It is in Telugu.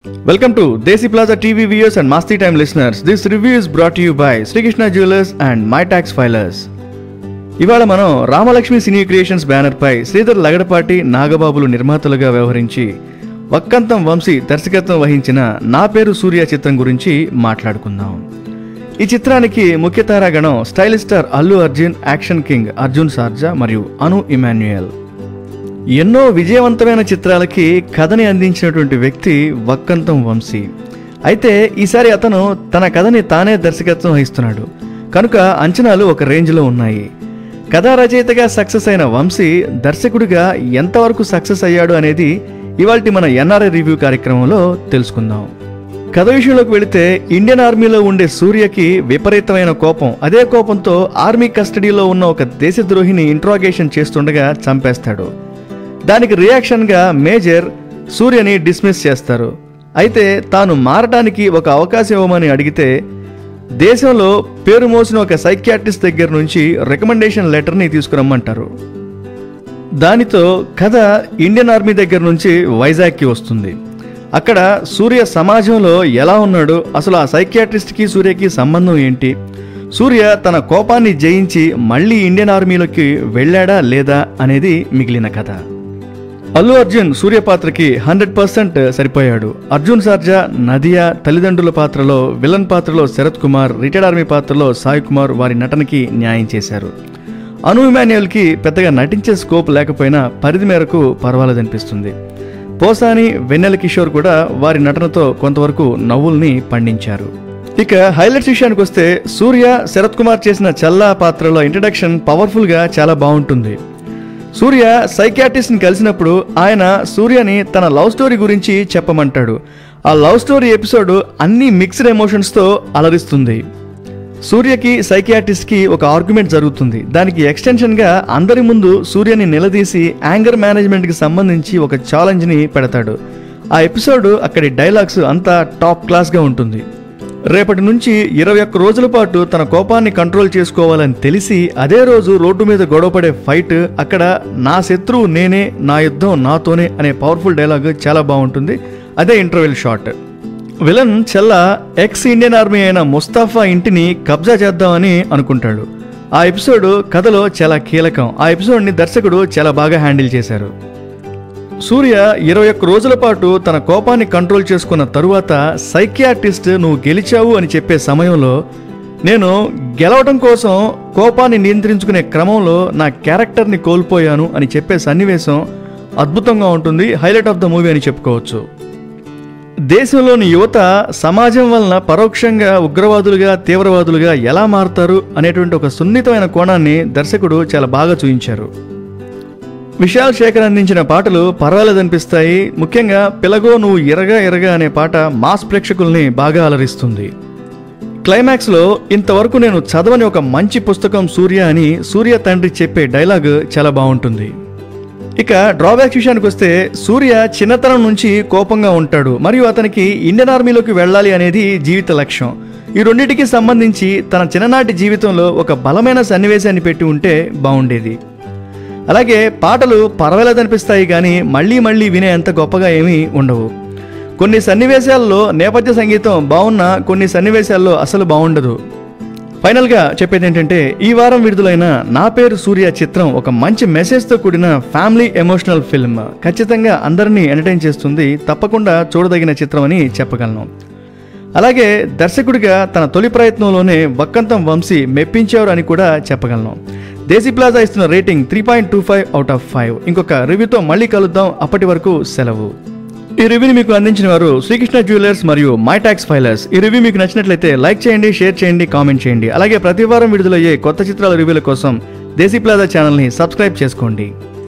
Welcome to Desi Plaza TV viewers and Masti Time listeners. This review is brought to you by Sri Krishna Jewelers and My Tax Filers. ఇవాళ మనం రామలక్ష్మి సినీ క్రియేషన్స్ బ్యానర్ పై శ్రీధర్ లగడపాటి నాగబాబులు నిర్మాతలుగా వ్యవహరించి వక్కంతం వంశీ దర్శకత్వం వహించిన నా పేరు సూర్య చిత్రం గురించి మాట్లాడుకుందాం ఈ చిత్రానికి ముఖ్య తారాగణం stylish star Allu Arjun action king Arjun Sarja మరియు అను ఇమాన్యుయల్ ఎన్నో విజయవంతమైన చిత్రాలకి కథని అందించినటువంటి వ్యక్తి వక్కంతం వంశీ అయితే ఈసారి అతను తన కథని తానే దర్శకత్వం వహిస్తున్నాడు కనుక అంచనాలు ఒక రేంజ్లో ఉన్నాయి కథా రచయితగా సక్సెస్ అయిన వంశీ దర్శకుడిగా ఎంతవరకు సక్సెస్ అయ్యాడు అనేది ఇవాల్టి మన ఎన్ఆర్ఐ రివ్యూ కార్యక్రమంలో తెలుసుకుందాం కథ విషయంలోకి వెళితే ఇండియన్ ఆర్మీలో ఉండే సూర్యకి విపరీతమైన కోపం అదే కోపంతో ఆర్మీ కస్టడీలో ఉన్న ఒక దేశద్రోహిని ఇంట్రాగేషన్ చేస్తుండగా చంపేస్తాడు దానికి రియాక్షన్గా మేజర్ సూర్యని డిస్మిస్ చేస్తారు అయితే తాను మారటానికి ఒక అవకాశం ఇవ్వమని అడిగితే దేశంలో పేరు మోసిన ఒక సైకియాట్రిస్ట్ దగ్గర నుంచి రికమెండేషన్ లెటర్ని తీసుకురమ్మంటారు దానితో కథ ఇండియన్ ఆర్మీ దగ్గర నుంచి వైజాగ్కి వస్తుంది అక్కడ సూర్య సమాజంలో ఎలా ఉన్నాడు అసలు ఆ సైకియాట్రిస్ట్కి సూర్యకి సంబంధం ఏంటి సూర్య తన కోపాన్ని జయించి మళ్ళీ ఇండియన్ ఆర్మీలోకి వెళ్ళాడా లేదా అనేది మిగిలిన కథ అల్లు అర్జున్ సూర్య పాత్రకి హండ్రెడ్ పర్సెంట్ సరిపోయాడు అర్జున్ సర్జా నదియా తల్లిదండ్రుల పాత్రలో విలన్ పాత్రలో శరత్ కుమార్ రిటైర్డ్ ఆర్మీ పాత్రలో సాయి కుమార్ వారి నటనకి న్యాయం చేశారు అను ఇమాన్యుయల్కి పెద్దగా నటించే స్కోప్ లేకపోయినా పరిధి మేరకు పర్వాలేదనిపిస్తుంది పోసాని వెన్నెల కిషోర్ కూడా వారి నటనతో కొంతవరకు నవ్వుల్ని పండించారు ఇక హైలైట్స్ విషయానికి వస్తే సూర్య శరత్ కుమార్ చేసిన చల్లా పాత్రలో ఇంట్రడక్షన్ పవర్ఫుల్గా చాలా బాగుంటుంది సూర్య సైకాట్రిస్ట్ని కలిసినప్పుడు ఆయన సూర్యని తన లవ్ స్టోరీ గురించి చెప్పమంటాడు ఆ లవ్ స్టోరీ ఎపిసోడ్ అన్ని మిక్స్డ్ ఎమోషన్స్తో అలరిస్తుంది సూర్యకి సైకియాట్రిస్ట్కి ఒక ఆర్గ్యుమెంట్ జరుగుతుంది దానికి ఎక్స్టెన్షన్గా అందరి ముందు సూర్యని నిలదీసి యాంగర్ మేనేజ్మెంట్కి సంబంధించి ఒక ఛాలెంజ్ని పెడతాడు ఆ ఎపిసోడ్ అక్కడి డైలాగ్స్ అంతా టాప్ క్లాస్గా ఉంటుంది రేపటి నుంచి ఇరవై ఒక్క రోజుల పాటు తన కోపాన్ని కంట్రోల్ చేసుకోవాలని తెలిసి అదే రోజు రోడ్డు మీద గొడవపడే ఫైట్ అక్కడ నా శత్రువు నేనే నా యుద్ధం నాతోనే అనే పవర్ఫుల్ డైలాగ్ చాలా బాగుంటుంది అదే ఇంటర్వెల్ షాట్ విలన్ చెల్ల ఎక్స్ ఇండియన్ ఆర్మీ అయిన ముస్తాఫా ఇంటిని కబ్జా చేద్దామని అనుకుంటాడు ఆ ఎపిసోడ్ కథలో చాలా కీలకం ఆ ఎపిసోడ్ని దర్శకుడు చాలా బాగా హ్యాండిల్ చేశారు సూర్య ఇరవై ఒక్క రోజుల పాటు తన కోపాన్ని కంట్రోల్ చేసుకున్న తరువాత సైకియాట్రిస్ట్ నువ్వు గెలిచావు అని చెప్పే సమయంలో నేను గెలవడం కోసం కోపాన్ని నియంత్రించుకునే క్రమంలో నా క్యారెక్టర్ని కోల్పోయాను అని చెప్పే సన్నివేశం అద్భుతంగా ఉంటుంది హైలైట్ ఆఫ్ ద మూవీ అని చెప్పుకోవచ్చు దేశంలోని యువత సమాజం వలన పరోక్షంగా ఉగ్రవాదులుగా తీవ్రవాదులుగా ఎలా మారుతారు అనేటువంటి ఒక సున్నితమైన కోణాన్ని దర్శకుడు చాలా బాగా చూపించారు విశాల్ శేఖర్ అందించిన పాటలు పర్వాలేదనిపిస్తాయి ముఖ్యంగా పిలగో నువ్వు ఎరగా ఎరగా అనే పాట మాస్ ప్రేక్షకుల్ని బాగా అలరిస్తుంది క్లైమాక్స్లో ఇంతవరకు నేను చదవని ఒక మంచి పుస్తకం సూర్య అని సూర్య తండ్రి చెప్పే డైలాగ్ చాలా బాగుంటుంది ఇక డ్రాబ్యాక్స్ విషయానికి వస్తే సూర్య చిన్నతనం నుంచి కోపంగా ఉంటాడు మరియు అతనికి ఇండియన్ ఆర్మీలోకి వెళ్ళాలి అనేది జీవిత లక్ష్యం ఈ రెండింటికి సంబంధించి తన చిన్ననాటి జీవితంలో ఒక బలమైన సన్నివేశాన్ని పెట్టి ఉంటే బాగుండేది అలాగే పాటలు పర్వాలేదనిపిస్తాయి కానీ మళ్ళీ మళ్ళీ వినే అంత గొప్పగా ఏమీ ఉండవు కొన్ని సన్నివేశాల్లో నేపథ్య సంగీతం బాగున్నా కొన్ని సన్నివేశాల్లో అసలు బాగుండదు ఫైనల్గా చెప్పేది ఏంటంటే ఈ వారం విడుదలైన నా పేరు సూర్య చిత్రం ఒక మంచి మెసేజ్తో కూడిన ఫ్యామిలీ ఎమోషనల్ ఫిల్మ్ ఖచ్చితంగా అందరినీ ఎంటర్టైన్ చేస్తుంది తప్పకుండా చూడదగిన చిత్రం అని చెప్పగలను అలాగే దర్శకుడిగా తన తొలి ప్రయత్నంలోనే వక్కంతం వంశీ మెప్పించారు అని కూడా చెప్పగలను దేశీ ప్లాజా ఇస్తున్న rating three point two five out of five ఇంకొక రివ్యూతో మళ్ళీ కలుద్దాం అప్పటి వరకు సెలవు ఈ రివ్యూని మీకు అందించిన వారు శ్రీకృష్ణ జ్యువెలర్స్ మరియు మై టాక్స్ ఫైలర్స్ ఈ రివ్యూ మీకు నచ్చినట్లయితే లైక్ చేయండి షేర్ చేయండి కామెంట్ చేయండి అలాగే ప్రతి వారం విడుదలయ్యే కొత్త చిత్రాల రివ్యూల కోసం దేశీ ప్లాజా ఛానల్ని సబ్స్క్రైబ్ చేసుకోండి